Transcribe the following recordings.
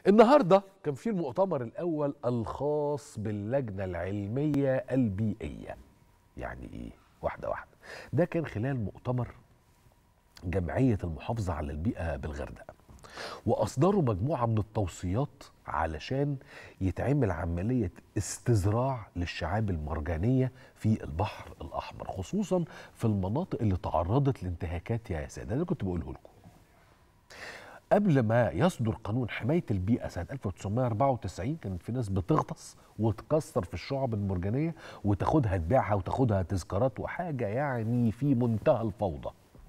النهارده كان في المؤتمر الاول الخاص باللجنه العلميه البيئيه يعني ايه واحده واحده ده كان خلال مؤتمر جمعيه المحافظه على البيئه بالغردقه واصدروا مجموعه من التوصيات علشان يتعمل عمليه استزراع للشعاب المرجانيه في البحر الاحمر خصوصا في المناطق اللي تعرضت لانتهاكات يا ساده ده اللي كنت بقوله لكم قبل ما يصدر قانون حمايه البيئه سنه 1994 كانت في ناس بتغطس وتكسر في الشعب المرجانيه وتاخدها تبيعها وتاخدها تذكارات وحاجه يعني في منتهى الفوضى.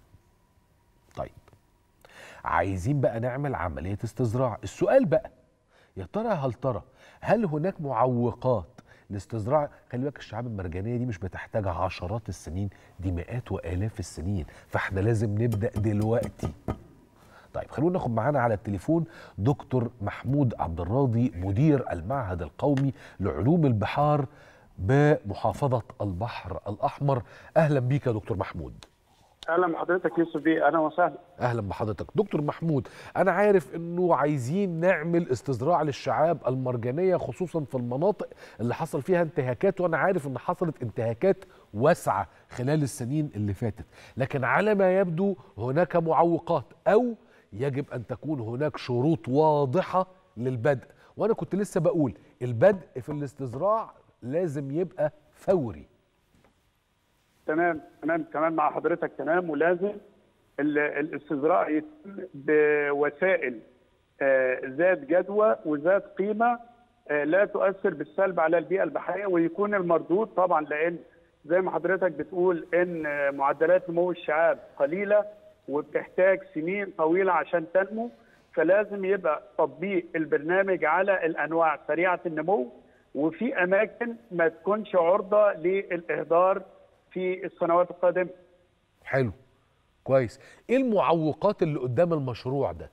طيب عايزين بقى نعمل عمليه استزراع، السؤال بقى يا ترى هل ترى هل هناك معوقات لاستزراع خلي بالك الشعاب المرجانيه دي مش بتحتاج عشرات السنين دي مئات والاف السنين فاحنا لازم نبدا دلوقتي طيب خلونا ناخد معانا على التليفون دكتور محمود عبد الراضي مدير المعهد القومي لعلوم البحار بمحافظة البحر الأحمر أهلا بيك يا دكتور محمود اهلا بحضرتك يوسف بيه اهلا وسهلا أهلا بحضرتك دكتور محمود أنا عارف أنه عايزين نعمل استزراع للشعاب المرجانية خصوصا في المناطق اللي حصل فيها انتهاكات وأنا عارف أن حصلت انتهاكات واسعة خلال السنين اللي فاتت لكن على ما يبدو هناك معوقات أو يجب ان تكون هناك شروط واضحه للبدء وانا كنت لسه بقول البدء في الاستزراع لازم يبقى فوري تمام تمام تمام مع حضرتك تمام ولازم ال- الاستزراع يتم بوسائل آه، ذات جدوى وذات قيمه آه، لا تؤثر بالسلب على البيئه البحريه ويكون المردود طبعا لان زي ما حضرتك بتقول ان آه، معدلات نمو الشعاب قليله وبتحتاج سنين طويله عشان تنمو فلازم يبقى تطبيق البرنامج على الانواع سريعه النمو وفي اماكن ما تكونش عرضه للاهدار في السنوات القادمه. حلو كويس ايه المعوقات اللي قدام المشروع ده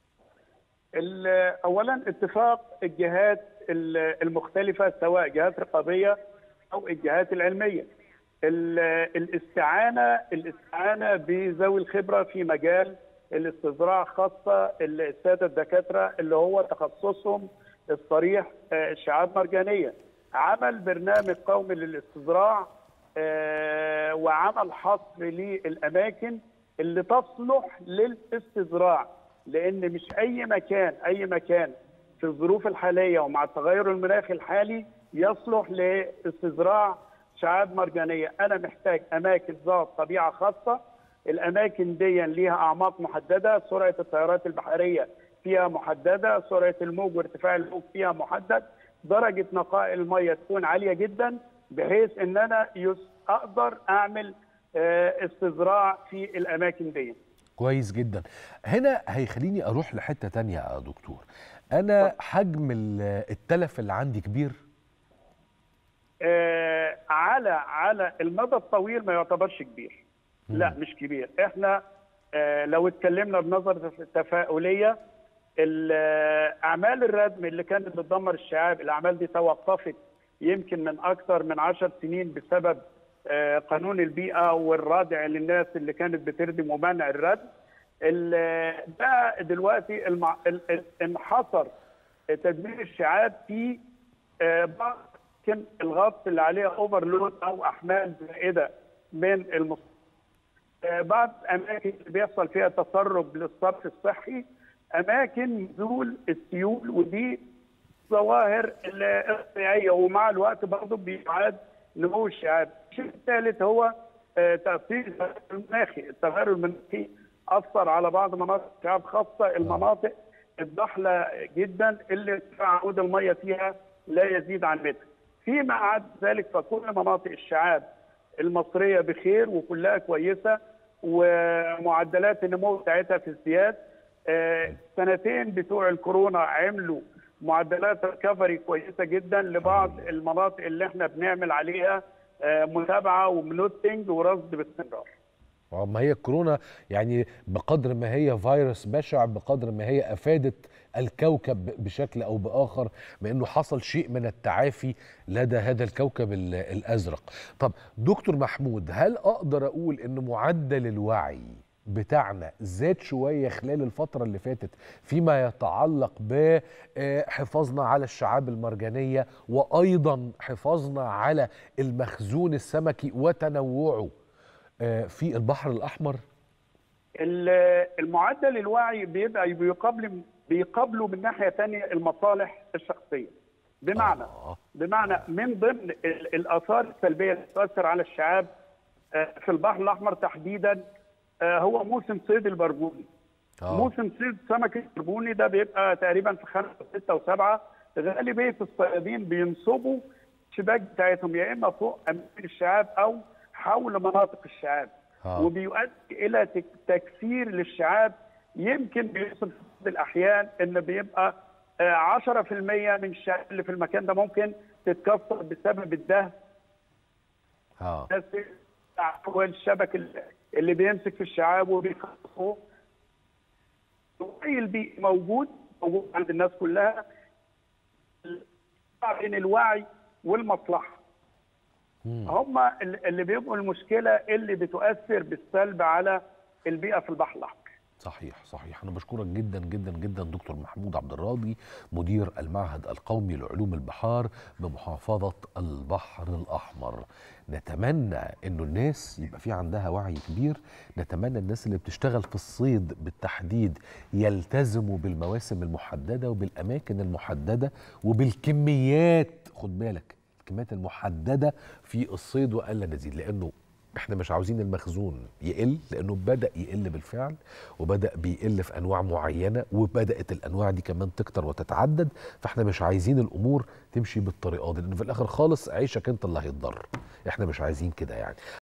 ال- اولا اتفاق الجهات ال- المختلفه سواء جهات رقابيه او الجهات العلميه. ال- الاستعانه الاستعانه بذوي الخبره في مجال الاستزراع خاصه الساده الدكاتره اللي هو تخصصهم الصريح آه، الشعاب مرجانيه. عمل برنامج قومي للاستزراع آه، وعمل حصر للاماكن اللي تصلح للاستزراع لان مش اي مكان اي مكان في الظروف الحاليه ومع التغير المناخي الحالي يصلح لاستزراع شعاب مرجانيه، انا محتاج اماكن ذات طبيعه خاصه، الاماكن دي ليها اعماق محدده، سرعه التيارات البحريه فيها محدده، سرعه الموج وارتفاع الموج فيها محدد، درجه نقاء الميه تكون عاليه جدا بحيث ان انا يس- اقدر اعمل آه، استزراع في الاماكن دي. كويس جدا هنا هيخليني اروح لحته تانية يا دكتور انا حجم ال- التلف اللي عندي كبير آه، على على المدى الطويل ما يعتبرش كبير لا مش كبير احنا آه، لو اتكلمنا بنظره تفاؤليه ال- آه، اعمال الردم اللي كانت بتدمر الشعاب الاعمال دي توقفت يمكن من اكثر من عشر سنين بسبب آه، قانون البيئه والرادع للناس اللي كانت بتردم ومنع الردم ال- ده دلوقتي المع... ال- ال- انحصر تدمير الشعاب في آه، بعض يمكن الغطس اللي عليها اوفرلود او احمال زائده من المص... آه، بعض الاماكن اللي بيحصل فيها تسرب للصرف الصحي اماكن نزول السيول ودي ظواهر الطبيعيه ومع الوقت برضه بيعاد نمو الشعاب. الشيء الثالث هو آه، تاثير التغير المناخي، التغير المناخي اثر على بعض مناطق الشعاب خاصه المناطق الضحله جدا اللي ارتفاع عمود الميه فيها لا يزيد عن متر. فيما عدا ذلك فكل مناطق الشعاب المصريه بخير وكلها كويسه ومعدلات النمو بتاعتها في ازدياد. آه، السنتين بتوع الكورونا عملوا معدلات ريكفري كويسه جدا لبعض المناطق اللي احنا بنعمل عليها آه، متابعه ومنوتنج ورصد باستمرار. ما هي الكورونا يعني بقدر ما هي فيروس بشع بقدر ما هي افادت الكوكب بشكل او باخر بانه حصل شيء من التعافي لدى هذا الكوكب ال- الازرق. طب دكتور محمود هل اقدر اقول ان معدل الوعي بتاعنا زاد شويه خلال الفتره اللي فاتت فيما يتعلق بحفاظنا على الشعاب المرجانيه وايضا حفاظنا على المخزون السمكي وتنوعه آه، في البحر الاحمر ال- المعدل الوعي بيبقى بيقابل بيقابله من ناحيه ثانيه المصالح الشخصيه بمعنى آه. بمعنى من ضمن ال- الاثار السلبيه اللي تؤثر على الشعاب آه، في البحر الاحمر تحديدا آه، هو موسم صيد البربوني آه. موسم صيد سمك البربوني ده بيبقى تقريبا في خمسه وسته وسبعه غالبيه الصيادين بينصبوا الشباك بتاعتهم يا اما فوق اماكن الشعاب او حول مناطق الشعاب آه. وبيؤدي الى تك- تكسير للشعاب يمكن بيوصل في بعض الاحيان ان بيبقى آه، 10% من الشعاب اللي في المكان ده ممكن تتكسر بسبب الدهن اه بس هو الشبك اللي- اللي بيمسك في الشعاب وبيخلصه الوعي البيئي موجود موجود عند الناس كلها بين الوعي والمصلحه هم اللي بيبقوا المشكله اللي بتؤثر بالسلب على البيئه في البحر الاحمر صحيح صحيح انا بشكرك جدا جدا جدا دكتور محمود عبد الراضي مدير المعهد القومي لعلوم البحار بمحافظه البحر الاحمر نتمنى انه الناس يبقى في عندها وعي كبير نتمنى الناس اللي بتشتغل في الصيد بالتحديد يلتزموا بالمواسم المحدده وبالاماكن المحدده وبالكميات خد بالك الكميات المحدده في الصيد والا نزيد لانه احنا مش عاوزين المخزون يقل لانه بدا يقل بالفعل وبدا بيقل في انواع معينه وبدات الانواع دي كمان تكتر وتتعدد فاحنا مش عايزين الامور تمشي بالطريقه دي لان في الاخر خالص عيشك انت اللي هيتضر احنا مش عايزين كده يعني